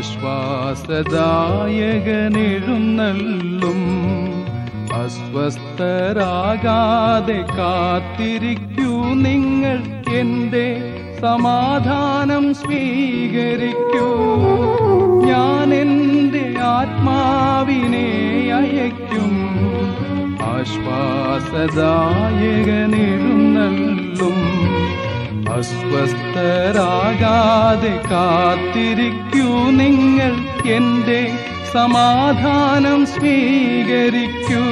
ആശ്വാസദായകനെഴുന്നള്ളും അസ്വസ്ഥരാകാതെ കാത്തിരിക്കൂ നിങ്ങൾ എന്റെ സമാധാനം സ്വീകരിക്കൂ ഞാൻ എന്റെ ആത്മാവിനെ അയക്കും ആശ്വാസദായകനെഴുന്നള്ളും അസ്വസ്ഥരാകാതെ കാത്തിരിക്കൂ നിങ്ങൾ എന്റെ സമാധാനം സ്വീകരിക്കൂ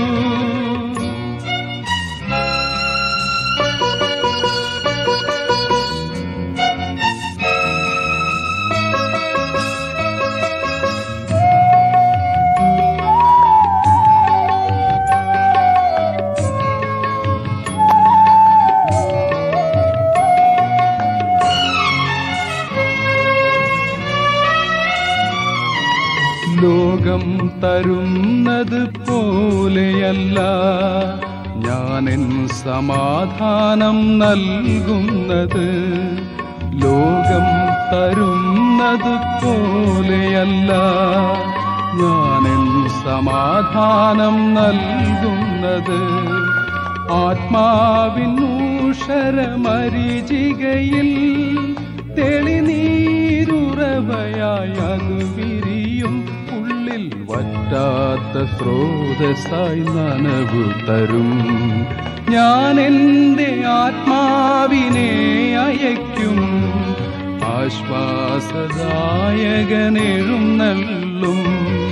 ലോകം തരുന്നത് പോലെയല്ല ഞാനെൻ സമാധാനം നൽകുന്നത് ലോകം തരുന്നത് പോലെയല്ല ഞാനെൻ സമാധാനം നൽകുന്നത് ആത്മാവിൻ ഊഷരമരിചികയിൽ തെളിനീരുറവയായി അത് വിരിയും ഉള്ളിൽ വറ്റാത്ത സ്രോതസ്സായി നനവു തരും ഞാൻ എൻ്റെ ആത്മാവിനെ അയക്കും ആശ്വാസദായകനെഴുന്നള്ളും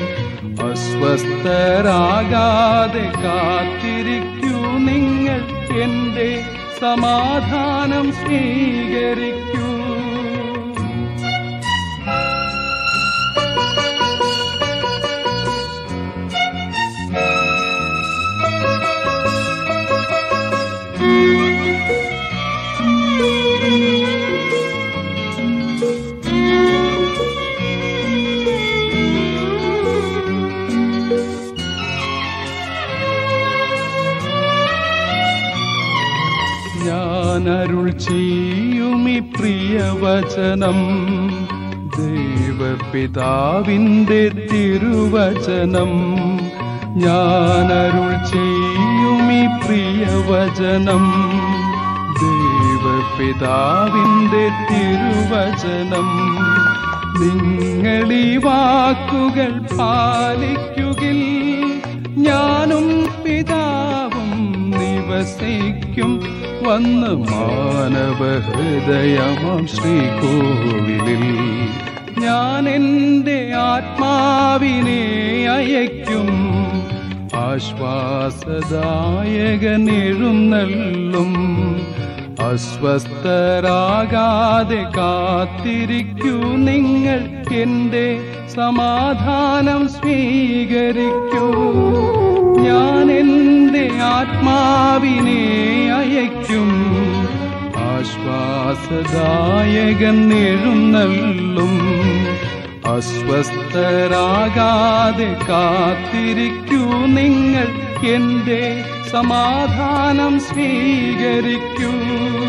അസ്വസ്ഥരാകാതെ കാത്തിരിക്കൂ നിങ്ങൾ എൻ്റെ സമാധാനം സ്വീകരിക്കൂ ഞാൻ അരുൾ ചെയ്യുമി പ്രിയവചനം ദൈവപിതാവിൻ്റെ തിരുവചനം ഞാൻ അരുൾ ചെയ്യുമി പ്രിയവചനം ദൈവപിതാവിൻ്റെ തിരുവചനം നിങ്ങളീ വാക്കുകൾ പാലിക്കുകിൽ ഞാനും പിതാവും നിവസിക്കും വന്ന് മാനവ ഹൃദയമാം ശ്രീകോവിലിൽ ഞാൻ എൻ്റെ ആത്മാവിനെ അയക്കും ആശ്വാസദായകനെഴുന്നള്ളും അസ്വസ്ഥരാകാതെ കാത്തിരിക്കൂ നിങ്ങൾ എൻ്റെ സമാധാനം സ്വീകരിക്കൂ ഞാൻ എൻ്റെ ആത്മാവിനെ അയക്കും ആശ്വാസദായകൻ എഴുന്നള്ളും അസ്വസ്ഥരാകാതെ കാത്തിരിക്കൂ നിങ്ങൾ എൻ്റെ സമാധാനം സ്വീകരിക്കൂ